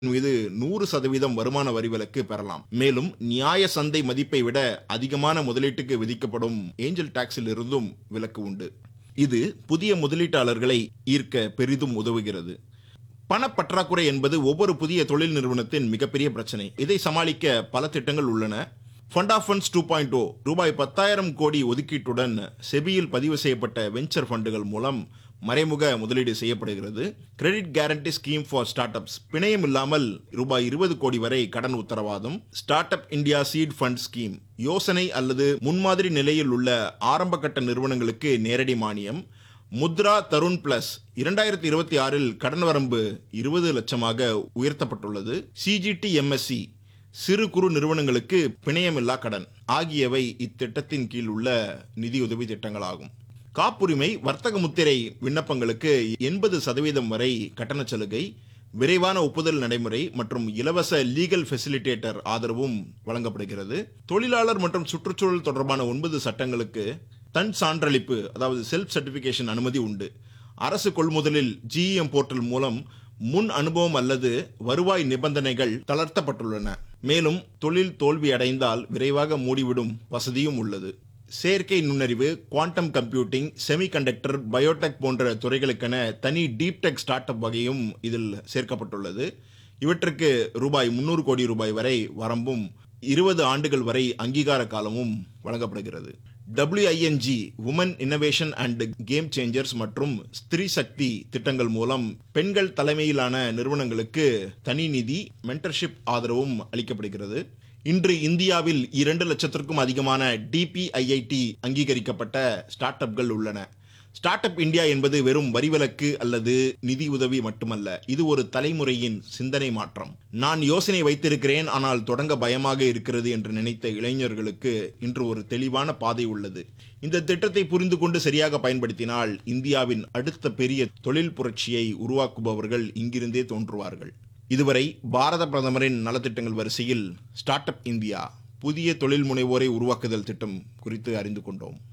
மீது நூறு சதவீதம் வருமான வரி விலக்கு பெறலாம் மேலும் நியாய சந்தை மதிப்பை விட அதிகமான முதலீட்டுக்கு விதிக்கப்படும் ஏஞ்சல் டாக்ஸில் இருந்தும் விலக்கு உண்டு இது புதிய முதலீட்டாளர்களை ஈர்க்க பெரிதும் உதவுகிறது பணப்பற்றாக்குறை என்பது ஒவ்வொரு புதிய தொழில் நிறுவனத்தின் மிகப்பெரிய பிரச்சனை இதை சமாளிக்க பல திட்டங்கள் உள்ளன fund of funds two point oh ரூபாய் பத்தாயிரம் கோடி ஒதுக்கீட்டுடன் செபியில் பதிவு செய்யப்பட்ட வெஞ்சர் ஃபண்டுகள் மூலம் மறைமுக முதலீடு செய்யப்படுகிறது credit guarantee scheme for startups பிணையம் இல்லாமல் ரூபாய் இருபது கோடி வரை கடன் உத்தரவாதம் startup India seed fund scheme யோசனை அல்லது முன்மாதிரி நிலையில் உள்ள ஆரம்பகட்ட நிறுவனங்களுக்கு நேரடி மானியம் முத்ரா தருண் பிளஸ் இரண்டாயிரத்தி இருபத்தி ஆறில் கடன் வரம்பு இருபது லட்சமாக உயர்த்தப்பட்டுள்ளது சிஜிடி எம்எஸ்சி சிறு குறு நிறுவனங்களுக்கு பிணையமில்லா கடன் ஆகியவை இத்திட்டத்தின் கீழ் உள்ள நிதியுதவி திட்டங்களாகும் காப்புரிமை வர்த்தக முத்திரை விண்ணப்பங்களுக்கு எண்பது சதவீதம் வரை கட்டணச் சலுகை விரைவான ஒப்புதல் நடைமுறை மற்றும் இலவச லீகல் ஃபெசிலிட்டேட்டர் ஆதரவும் வழங்கப்படுகிறது தொழிலாளர் மற்றும் சுற்றுச்சூழல் தொடர்பான ஒன்பது சட்டங்களுக்கு தன் சான்றளிப்பு அதாவது செல்ஃப் சர்டிபிகேஷன் அனுமதி உண்டு அரசு கொள்முதலில் ஜிஇஎம் போர்ட்டல் மூலம் முன் அனுபவம் அல்லது வருவாய் நிபந்தனைகள் தளர்த்தப்பட்டுள்ளன மேலும் தொழில் தோல்வி அடைந்தால் விரைவாக மூடிவிடும் வசதியும் உள்ளது செயற்கை நுண்ணறிவு குவாண்டம் கம்ப்யூட்டிங் செமிகண்டக்டர் பயோடெக் போன்ற துறைகளுக்கென தனி டீப் டெக் ஸ்டார்ட் அப் வகையும் இதில் சேர்க்கப்பட்டுள்ளது இவற்றுக்கு ரூபாய் முன்னூறு கோடி ரூபாய் வரை வரம்பும் இருபது ஆண்டுகள் வரை அங்கீகார காலமும் வழங்கப்படுகிறது W I N G women innovation and game changers மற்றும் ஸ்திரீ சக்தி திட்டங்கள் மூலம் பெண்கள் தலைமையிலான நிறுவனங்களுக்கு தனி நிதி மென்டர்ஷிப் ஆதரவும் அளிக்கப்படுகிறது இன்று இந்தியாவில் இரண்டு லட்சத்திற்கும் அதிகமான டிபிஐஐடி அங்கீகரிக்கப்பட்ட ஸ்டார்ட் அப்கள் உள்ளன ஸ்டார்ட் அப் இந்தியா என்பது வெறும் வரிவிலக்கு அல்லது நிதி உதவி மட்டுமல்ல இது ஒரு தலைமுறையின் சிந்தனை மாற்றம் நான் யோசனை வைத்திருக்கிறேன் ஆனால் தொடங்க பயமாக இருக்கிறது என்று நினைத்த இளைஞர்களுக்கு இன்று ஒரு தெளிவான பாதை உள்ளது இந்த திட்டத்தை புரிந்து கொண்டு சரியாக பயன்படுத்தினால் இந்தியாவின் அடுத்த பெரிய தொழில் புரட்சியை உருவாக்குபவர்கள் இங்கிருந்தே தோன்றுவார்கள் இதுவரை பாரத பிரதமரின் நலத்திட்டங்கள் வரிசையில் ஸ்டார்ட் அப் இந்தியா புதிய தொழில் முனைவோரை உருவாக்குதல் திட்டம் குறித்து அறிந்து கொண்டோம்